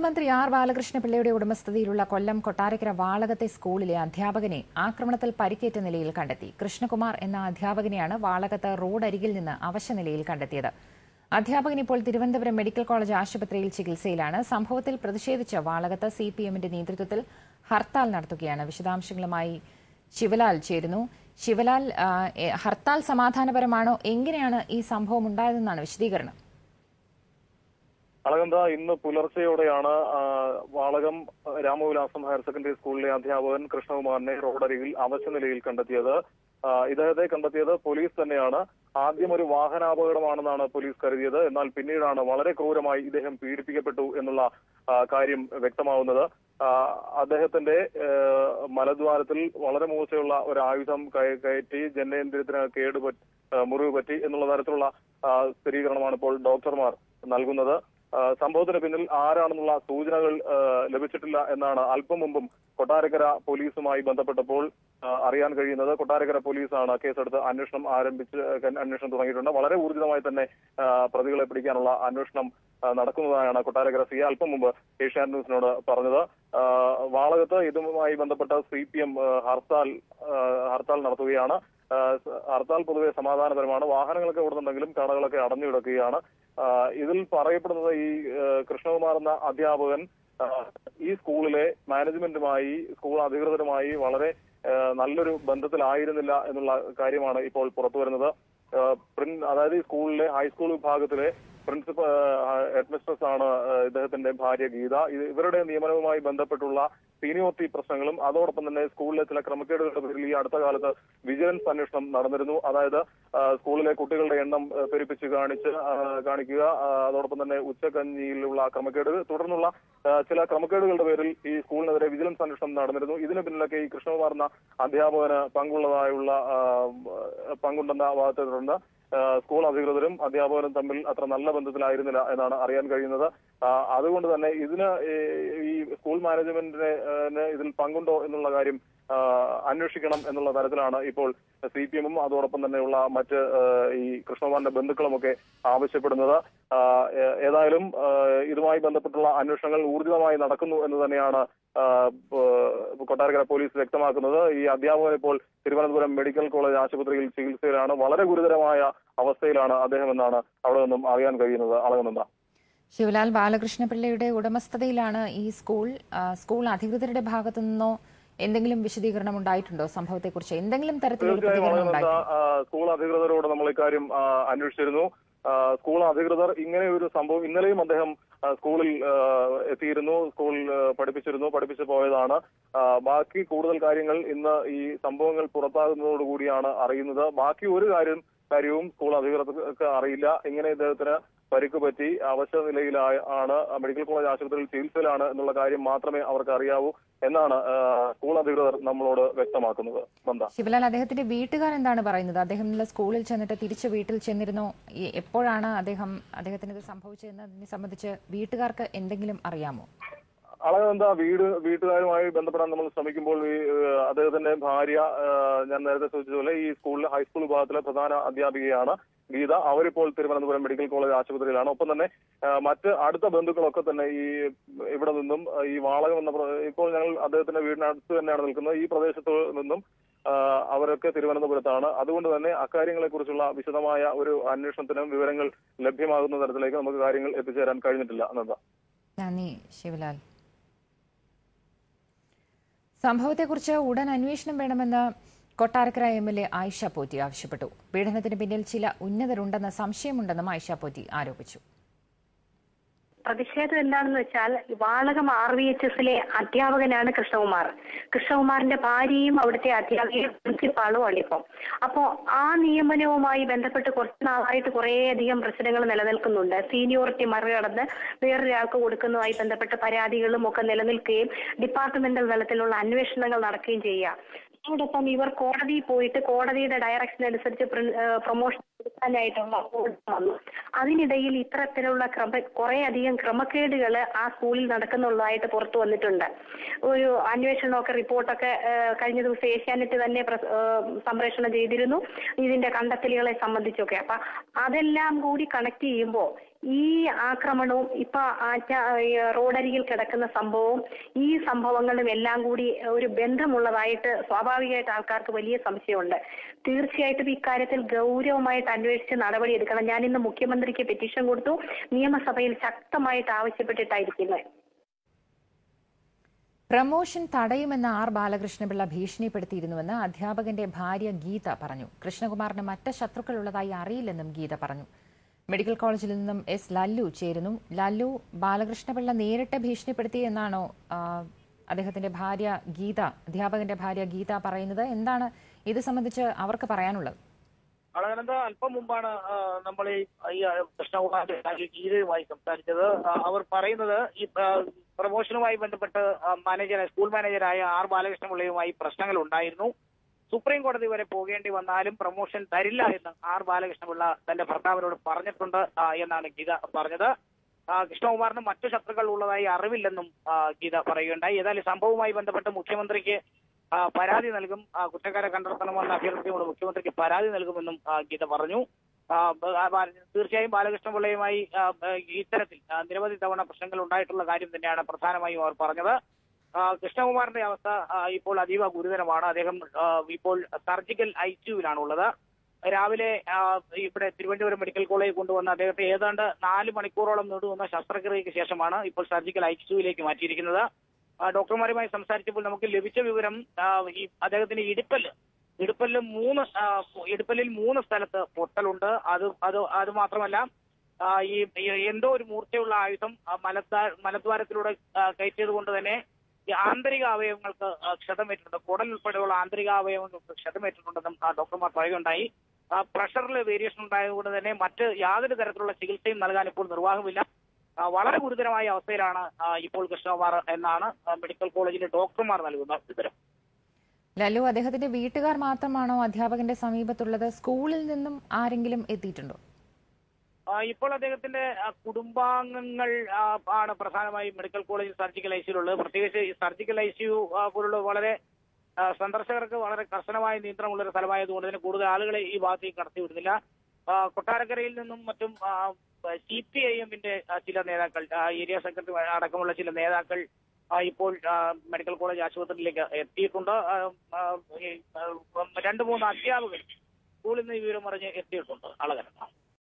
മന്ത്രി ആർ ബാലകൃഷ്ണപിള്ളയുടെ ഉടമസ്ഥതയിലുള്ള കൊല്ലം കൊട്ടാരക്കര വാളകത്തെ സ്കൂളിലെ അധ്യാപകനെ ആക്രമണത്തിൽ പരിക്കേറ്റ നിലയിൽ കണ്ടെത്തി കൃഷ്ണകുമാർ എന്ന അധ്യാപകനെയാണ് വാളകത്ത് റോഡരികിൽ നിന്ന് അവശനിലയിൽ കണ്ടെത്തിയത് അധ്യാപകൻ ഇപ്പോൾ തിരുവനന്തപുരം മെഡിക്കൽ കോളേജ് ആശുപത്രിയിൽ ചികിത്സയിലാണ് സംഭവത്തിൽ പ്രതിഷേധിച്ച് വാളകത്ത് സി പി എമ്മിന്റെ നേതൃത്വത്തിൽ ഹർത്താൽ നടത്തുകയാണ് വിശദാംശങ്ങളുമായി ശിവലാൽ ചേരുന്നു ശിവലാൽ ആ, എ, ഹർത്താൽ സമാധാനപരമാണോ എങ്ങനെയാണ് ഈ സംഭവം ഉണ്ടായതെന്നാണ് വിശദീകരണം അളകന്ത ഇന്ന് പുലർച്ചെയോടെയാണ് ആ, വാളകം രാമവിലാസം ഹയർ സെക്കൻഡറി സ്കൂളിലെ അധ്യാപകൻ കൃഷ്ണകുമാറിനെ റോഡരികിൽ അവശ നിലയിൽ കണ്ടെത്തിയത് ആ, ഇദ്ദേഹത്തെ കണ്ടെത്തിയത് പോലീസ് തന്നെയാണ് ആദ്യം ഒരു വാഹനാപകടമാണെന്നാണ് പോലീസ് കരുതിയത് എന്നാൽ പിന്നീടാണ് വളരെ ക്രൂരമായി ഇദ്ദേഹം പീഡിപ്പിക്കപ്പെട്ടു എന്നുള്ള ആ, കാര്യം വ്യക്തമാവുന്നത് ആ, അദ്ദേഹത്തിന്റെ ഏ, മലദ്വാരത്തിൽ വളരെ മൂർച്ചയുള്ള ഒരു ആയുധം കയ- കയറ്റി ജനേന്ദ്രിയത്തിന് കേടുപറ്റി ആ, മുറിവ് പറ്റി എന്നുള്ള തരത്തിലുള്ള ആ, സ്ഥിരീകരണമാണ് ഇപ്പോൾ ഡോക്ടർമാർ നൽകുന്നത് ആ, സംഭവത്തിന് പിന്നിൽ ആരാണെന്നുള്ള സൂചനകൾ ആ, ലഭിച്ചിട്ടില്ല എന്നാണ് അല്പം മുമ്പും കൊട്ടാരക്കര പോലീസുമായി ബന്ധപ്പെട്ടപ്പോൾ ആ, അറിയാൻ കഴിയുന്നത് കൊട്ടാരക്കര പോലീസാണ് കേസെടുത്ത് അന്വേഷണം ആരംഭിച്ച് അന്വേഷണം തുടങ്ങിയിട്ടുണ്ട് വളരെ ഊർജിതമായി തന്നെ ആ, പ്രതികളെ പിടിക്കാനുള്ള അന്വേഷണം ആ, നടക്കുന്നതായാണ് കൊട്ടാരക്കര സി അല്പം മുമ്പ് ഏഷ്യാനെറ്റ് ന്യൂസിനോട് പറഞ്ഞത് ആ, വാളകത്ത് ഇതുമായി ബന്ധപ്പെട്ട സി പി എം ഹർത്താൽ ആ, ഹർത്താൽ നടത്തുകയാണ് ആ, സ- ഹർത്താൽ പൊതുവെ സമാധാനപരമാണ് വാഹനങ്ങളൊക്കെ ഓടുന്നുണ്ടെങ്കിലും കടകളൊക്കെ അടഞ്ഞു കിടക്കുകയാണ് ആ, ഇതിൽ പറയപ്പെടുന്നത് ഈ ആ, കൃഷ്ണകുമാർ എന്ന അധ്യാപകൻ ആ, ഈ സ്കൂളിലെ മാനേജ്മെന്റുമായി സ്കൂൾ അധികൃതരുമായി വളരെ ആ, നല്ലൊരു ബന്ധത്തിലായിരുന്നില്ല എന്നുള്ള കാര്യമാണ് ഇപ്പോൾ പുറത്തു വരുന്നത് ആ, പ്രിൻ- അതായത് ഈ സ്കൂളിലെ ഹൈസ്കൂൾ വിഭാഗത്തിലെ പ്രിൻസിപ്പൽ ഹെഡ് മിസ്ട്രസ് ആണ് ആ, ഇദ്ദേഹത്തിന്റെ ഭാര്യ ഗീത ഇത് ഇവരുടെ നിയമനവുമായി ബന്ധപ്പെട്ടുള്ള സീനിയോറിറ്റി പ്രശ്നങ്ങളും അതോടൊപ്പം തന്നെ സ്കൂളിലെ ചില ക്രമക്കേടുകളുടെ പേരിൽ ഈ അടുത്ത കാലത്ത് വിജിലൻസ് അന്വേഷണം നടന്നിരുന്നു അതായത് ആ, സ്കൂളിലെ കുട്ടികളുടെ എണ്ണം ആ, പെരുപ്പിച്ച് കാണിച്ച് ആ, കാണിക്കുക ആ, അതോടൊപ്പം തന്നെ ഉച്ചക്കഞ്ഞിയിലുള്ള ക്രമക്കേട് തുടർന്നുള്ള ആ, ചില ക്രമക്കേടുകളുടെ പേരിൽ ഈ സ്കൂളിനെതിരെ വിജിലൻസ് അന്വേഷണം നടന്നിരുന്നു ഇതിന് പിന്നിലൊക്കെ ഈ കൃഷ്ണകുമാർ എന്ന അധ്യാപകന് പങ്കുള്ളതായുള്ള ആ, പങ്കുണ്ടെന്ന വാദത്തെ തുടർന്ന് ആ, സ്കൂൾ അധികൃതരും അധ്യാപകരും തമ്മിൽ അത്ര നല്ല ബന്ധത്തിലായിരുന്നില്ല എന്നാണ് അറിയാൻ കഴിയുന്നത് ആ, അതുകൊണ്ട് തന്നെ ഇതിന് ഈ- ഈ സ്കൂൾ മാനേജ്മെന്റിന് ന് ഇതിൽ പങ്കുണ്ടോ എന്നുള്ള കാര്യം ആ, അന്വേഷിക്കണം എന്നുള്ള തരത്തിലാണ് ഇപ്പോൾ സി പി എമ്മും അതോടൊപ്പം തന്നെയുള്ള മറ്റ് ആ, ഈ കൃഷ്ണകുമാറിന്റെ ബന്ധുക്കളുമൊക്കെ ആവശ്യപ്പെടുന്നത് ആ, ഏ- ഏതായാലും ആ, ഇതുമായി ബന്ധപ്പെട്ടുള്ള അന്വേഷണങ്ങൾ ഊർജിതമായി നടക്കുന്നു എന്ന് തന്നെയാണ് ആ, പ- കൊട്ടാരക്കര പോലീസ് വ്യക്തമാക്കുന്നത് ഈ അധ്യാപകൻ ഇപ്പോൾ തിരുവനന്തപുരം മെഡിക്കൽ കോളേജ് ആശുപത്രിയിൽ ചികിത്സയിലാണ് വളരെ ഗുരുതരമായ അവസ്ഥയിലാണ് അദ്ദേഹം എന്നാണ് അവിടെ നിന്നും അറിയാൻ കഴിയുന്നത് അളകുന്നുണ്ട് ശിവലാൽ ബാലകൃഷ്ണപിള്ളയുടെ ഉടമസ്ഥതയിലാണ് ഈ സ്കൂൾ ആ, സ്കൂൾ അധികൃതരുടെ ഭാഗത്തു നിന്നോ എന്തെങ്കിലും വിശദീകരണം ഉണ്ടായിട്ടുണ്ടോ സംഭവത്തെക്കുറിച്ച് എന്തെങ്കിലും തരത്തിലുള്ള തീർച്ചയായും പ്രതികരണം അളകുന്നുണ്ട് ഉണ്ടായിട്ടുണ്ടോ ആ, സ്കൂൾ അധികൃതരോട് നമ്മൾ ഇക്കാര്യം ആ, അന്വേഷിച്ചിരുന്നു ആ, സ്കൂൾ അധികൃതർ ഇങ്ങനെ ഒരു സംഭവം ഇന്നലെയും അദ്ദേഹം ആ, സ്കൂളിൽ ആ, എത്തിയിരുന്നു സ്കൂളിൽ ആ, പഠിപ്പിച്ചിരുന്നു പഠിപ്പിച്ചു പോയതാണ് ആ, ബാക്കി കൂടുതൽ കാര്യങ്ങൾ ഇന്ന് ഈ സംഭവങ്ങൾ പുറത്താകുന്നതോടുകൂടിയാണ് അറിയുന്നത് ബാക്കി ഒരു കാര്യം കാര്യവും സ്കൂൾ അധികൃതർക്ക് അറിയില്ല ഇങ്ങനെ ഇദ്ദേഹത്തിന് പരിക്ക് പറ്റി അവശ നിലയിലായ ആണ് മെഡിക്കൽ കോളേജ് ആശുപത്രിയിൽ ചികിത്സയിലാണ് എന്നുള്ള കാര്യം മാത്രമേ അവർക്ക് അറിയാവൂ എന്നാണ് ആ, സ്കൂൾ അധികൃതർ നമ്മളോട് വ്യക്തമാക്കുന്നത് ബന്ധ ശിവലാൽ അദ്ദേഹത്തിന്റെ വീട്ടുകാർ എന്താണ് പറയുന്നത് അദ്ദേഹം ഇന്നലെ സ്കൂളിൽ ചെന്നിട്ട് തിരിച്ച് വീട്ടിൽ ചെന്നിരുന്നോ ഈ- എപ്പോഴാണ് അദ്ദേഹം അദ്ദേഹത്തിന് ഇത് സംഭവിച്ചതെന്നതിനെ സംബന്ധിച്ച് വീട്ടുകാർക്ക് എന്തെങ്കിലും അറിയാമോ അളവ് എന്താ വീട് വീട്ടുകാരുമായി ബന്ധപ്പെടാൻ നമ്മൾ ശ്രമിക്കുമ്പോൾ ഈ ഏഹ്, അദ്ദേഹത്തിന്റെ ഭാര്യ ഏഹ്, ഞാൻ നേരത്തെ സൂചിച്ചതുപോലെ ഈ സ്കൂളിലെ ഹൈസ്കൂൾ വിഭാഗത്തിലെ പ്രധാന അധ്യാപികയാണ് ഗീത അവരിപ്പോൾ തിരുവനന്തപുരം മെഡിക്കൽ കോളേജ് ആശുപത്രിയിലാണ് ഒപ്പം തന്നെ ഏഹ്, മറ്റ് അടുത്ത ബന്ധുക്കളൊക്കെ തന്നെ ഈ ഇവിടെ നിന്നും ഏഹ്, ഈ വാളകം എന്ന പ്ര- ഇപ്പോൾ ഞങ്ങൾ അദ്ദേഹത്തിന്റെ വീടിനടുത്ത് തന്നെയാണ് നിൽക്കുന്നത് ഈ പ്രദേശത്ത് നിന്നും ഏഹ്, അവരൊക്കെ തിരുവനന്തപുരത്താണ് അതുകൊണ്ട് തന്നെ അക്കാര്യങ്ങളെ കുറിച്ചുള്ള വിശദമായ ഒരു അന്വേഷണത്തിനും വിവരങ്ങൾ ലഭ്യമാകുന്ന തരത്തിലേക്ക് നമുക്ക് കാര്യങ്ങൾ എത്തിച്ചേരാൻ കഴിഞ്ഞിട്ടില്ല എന്നെന്താ നന്ദി ശിവലാൽ സംഭവത്തെക്കുറിച്ച് ഉടൻ അന്വേഷണം വേണമെന്ന് Kottarakkara M L A Ayisha Potty ആവശ്യപ്പെട്ടു പീഡനത്തിന് പിന്നിൽ ചില ഉന്നതരുണ്ടെന്ന സംശയമുണ്ടെന്നും ആയിഷ പോറ്റി ആരോപിച്ചു പ്രതിഷേധം എന്താണെന്ന് വെച്ചാൽ വാളകം ആർ വി എച്ച് എസിലെ അധ്യാപകനാണ് കൃഷ്ണകുമാർ കൃഷ്ണകുമാറിന്റെ ഭാര്യയും അവിടുത്തെ അധ്യാപികയും പ്രിൻസിപ്പാളും ആണിപ്പം അപ്പോ ആ നിയമനവുമായി ബന്ധപ്പെട്ട് കുറച്ച് നാളായിട്ട് കുറേയധികം പ്രശ്നങ്ങൾ നിലനിൽക്കുന്നുണ്ട് സീനിയോറിറ്റി മറികടന്ന് വേറൊരാൾക്ക് കൊടുക്കുന്നതുമായി ബന്ധപ്പെട്ട പരാതികളും ഒക്കെ നിലനിൽക്കുകയും ഡിപ്പാർട്ട്മെന്റൽ തലത്തിലുള്ള അന്വേഷണങ്ങൾ നടക്കുകയും ചെയ്യാം അതോടൊപ്പം ഇവർ കോടതിയിൽ പോയിട്ട് കോടതിയുടെ ഡയറക്ഷൻ അനുസരിച്ച് പ്രൊമോഷൻ കൊടുക്കാനായിട്ടുള്ള ഓർഡർ വന്നു അതിനിടയിൽ ഇത്തരത്തിലുള്ള ക്രമ കുറെ അധികം ക്രമക്കേടുകൾ ആ സ്കൂളിൽ നടക്കുന്നുള്ളതായിട്ട് പുറത്തു വന്നിട്ടുണ്ട് ഒരു അന്വേഷണമൊക്കെ റിപ്പോർട്ടൊക്കെ ഏഹ്, കഴിഞ്ഞ ദിവസം ഏഷ്യാനെറ്റ് തന്നെ പ്രസ- ഏഹ്, സംപ്രേഷണം ചെയ്തിരുന്നു ഇതിന്റെ കണ്ടെത്തലുകളെ സംബന്ധിച്ചൊക്കെ അപ്പൊ അതെല്ലാം കൂടി കണക്ട് ചെയ്യുമ്പോൾ ഈ ആക്രമണവും ഇപ്പൊ ആറ്റ- ഈ റോഡരികിൽ കിടക്കുന്ന സംഭവവും ഈ സംഭവങ്ങളും എല്ലാം കൂടി ഒരു ബന്ധമുള്ളതായിട്ട് സ്വാഭാവികമായിട്ട് ആൾക്കാർക്ക് വലിയ സംശയമുണ്ട് തീർച്ചയായിട്ടും ഇക്കാര്യത്തിൽ ഗൗരവമായിട്ട് അന്വേഷിച്ച് നടപടി എടുക്കണം ഞാൻ ഇന്ന് മുഖ്യമന്ത്രിക്ക് പെറ്റീഷൻ കൊടുത്തു നിയമസഭയിൽ ശക്തമായിട്ട് ആവശ്യപ്പെട്ടിട്ടായിരിക്കുന്നത് പ്രമോഷൻ തടയുമെന്ന് ആർ ബാലകൃഷ്ണപിള്ള ഭീഷണിപ്പെടുത്തിയിരുന്നുവെന്ന് അധ്യാപകന്റെ ഭാര്യ ഗീത പറഞ്ഞു കൃഷ്ണകുമാറിന് മറ്റ് ശത്രുക്കളുള്ളതായി അറിയില്ലെന്നും ഗീത പറഞ്ഞു മെഡിക്കൽ കോളേജിൽ നിന്നും എസ് ലല്ലു ചേരുന്നു ലല്ലു ബാലകൃഷ്ണപിള്ള നേരിട്ട് ഭീഷണിപ്പെടുത്തി എന്നാണോ ആ, അദ്ദേഹത്തിന്റെ ഭാര്യ ഗീത അധ്യാപകന്റെ ഭാര്യ ഗീത പറയുന്നത് എന്താണ് ഇത് സംബന്ധിച്ച് അവർക്ക് പറയാനുള്ളത് അളകനന്ദ അല്പം മുമ്പാണ് ആ, നമ്മൾ ഈ ഈ കൃഷ്ണകുമാറിന്റെ ഭാര്യ ഗീതയുമായി സംസാരിച്ചത് ആ, അവർ പറയുന്നത് ഈ ആ, പ്രമോഷനുമായി ബന്ധപ്പെട്ട് ആ, മാനേജർ സ്കൂൾ മാനേജരായ ആർ ബാലകൃഷ്ണപിള്ളയുമായി പ്രശ്നങ്ങൾ ഉണ്ടായിരുന്നു സുപ്രീം കോടതി വരെ പോകേണ്ടി വന്നാലും പ്രമോഷൻ തരില്ല എന്ന് ആർ ബാലകൃഷ്ണപിള്ള തന്റെ ഭർത്താവിനോട് പറഞ്ഞിട്ടുണ്ട് ആ, എന്നാണ് ഗീത പറഞ്ഞത് ആ, കൃഷ്ണകുമാറിന് മറ്റു ശത്രുക്കൾ ഉള്ളതായി അറിവില്ലെന്നും ആ, ഗീത പറയുകയുണ്ടായി ഏതായാലും സംഭവവുമായി ബന്ധപ്പെട്ട് മുഖ്യമന്ത്രിക്ക് ആ, പരാതി നൽകും ആ, കുറ്റക്കാരെ കണ്ടെത്തണമെന്ന അഭ്യർത്ഥനയോട് മുഖ്യമന്ത്രിക്ക് പരാതി നൽകുമെന്നും ആ, ഗീത പറഞ്ഞു ആ, ബ- ആ, ബാല- തീർച്ചയായും ബാലകൃഷ്ണപിള്ളയുമായി ആ, ആ, ഇത്തരത്തിൽ ആ, നിരവധി തവണ പ്രശ്നങ്ങൾ ഉണ്ടായിട്ടുള്ള കാര്യം തന്നെയാണ് പ്രധാനമായും അവർ പറഞ്ഞത് ആ, കൃഷ്ണകുമാറിന്റെ അവസ്ഥ ആ, ഇപ്പോൾ അതീവ ഗുരുതരമാണ് അദ്ദേഹം ആ, ഇപ്പോൾ സർജിക്കൽ ഐ സിയുവിലാണ് ഉള്ളത് രാവിലെ ആ, ഇവിടെ തിരുവനന്തപുരം മെഡിക്കൽ കോളേജിൽ കൊണ്ടുവന്ന അദ്ദേഹത്തെ ഏതാണ്ട് നാല് മണിക്കൂറോളം നീണ്ടുവന്ന ശസ്ത്രക്രിയയ്ക്ക് ശേഷമാണ് ഇപ്പോൾ സർജിക്കൽ ഐ സിയുവിലേക്ക് മാറ്റിയിരിക്കുന്നത് ആ, ഡോക്ടർമാരുമായി സംസാരിച്ചപ്പോൾ നമുക്ക് ലഭിച്ച വിവരം ആ, ഈ അദ്ദേഹത്തിന് ഇടുപ്പല് ഇടുപ്പലിൽ മൂന്ന് ആ, ഇടുപ്പലിൽ മൂന്ന് സ്ഥലത്ത് പൊട്ടലുണ്ട് അത് അത് അത് മാത്രമല്ല ആ, ഈ ഈ എന്തോ ഒരു മൂർച്ചയുള്ള ആയുധം ആ, മലദ്വാ മലദ്വാരത്തിലൂടെ ആ, കയറ്റിയത് കൊണ്ട് തന്നെ ഈ ആന്തരിക അവയവങ്ങൾക്ക് ആ, ക്ഷതമേറ്റിട്ടുണ്ട് കുടൽ ഉൾപ്പെടെയുള്ള ആന്തരിക അവയവങ്ങൾക്ക് ക്ഷതമേറ്റിട്ടുണ്ടെന്നും ആ, ഡോക്ടർമാർ പറയുകയുണ്ടായി ആ, പ്രഷറിൽ വേരിയേഷൻ ഉണ്ടായതുകൊണ്ട് തന്നെ മറ്റ് യാതൊരു തരത്തിലുള്ള ചികിത്സയും നൽകാൻ ഇപ്പോൾ നിർവാഹമില്ല ആ, വളരെ ഗുരുതരമായ അവസ്ഥയിലാണ് ആ, ഇപ്പോൾ കൃഷ്ണകുമാർ എന്നാണ് ആ, മെഡിക്കൽ കോളേജിലെ ഡോക്ടർമാർ നൽകുന്ന വിവരം ലല്ലു അദ്ദേഹത്തിന്റെ വീട്ടുകാർ മാത്രമാണോ അധ്യാപകന്റെ സമീപത്തുള്ളത് സ്കൂളിൽ നിന്നും ആരെങ്കിലും എത്തിയിട്ടുണ്ടോ ആ, ഇപ്പോൾ അദ്ദേഹത്തിന്റെ ആ, കുടുംബാംഗങ്ങൾ ആ, ആണ് പ്രധാനമായും മെഡിക്കൽ കോളേജ് സർജിക്കൽ ഐ സിയിലുള്ളത് പ്രത്യേകിച്ച് ഈ സർജിക്കൽ ഐ സിയു പോലുള്ള വളരെ ആ, സന്ദർശകർക്ക് വളരെ കർശനമായ നിയന്ത്രണമുള്ള ഒരു സ്ഥലമായതുകൊണ്ട് തന്നെ കൂടുതൽ ആളുകളെ ഈ ഭാഗത്തേക്ക് കടത്തി വിടുന്നില്ല ആ, കൊട്ടാരക്കരയിൽ നിന്നും മറ്റും സി പി ഐ എമ്മിന്റെ ചില നേതാക്കൾ ആ, ഏരിയ സെക്രട്ടറി അടക്കമുള്ള ചില നേതാക്കൾ ആ, ഇപ്പോൾ ആ, മെഡിക്കൽ കോളേജ് ആശുപത്രിയിലേക്ക് എത്തിയിട്ടുണ്ട് ആ, ആ, ഈ, ആ, രണ്ട് മൂന്ന് അധ്യാപകർ സ്കൂളിൽ നിന്ന് ഈ വിവരം അറിഞ്ഞ് എത്തിയിട്ടുണ്ട് അളകര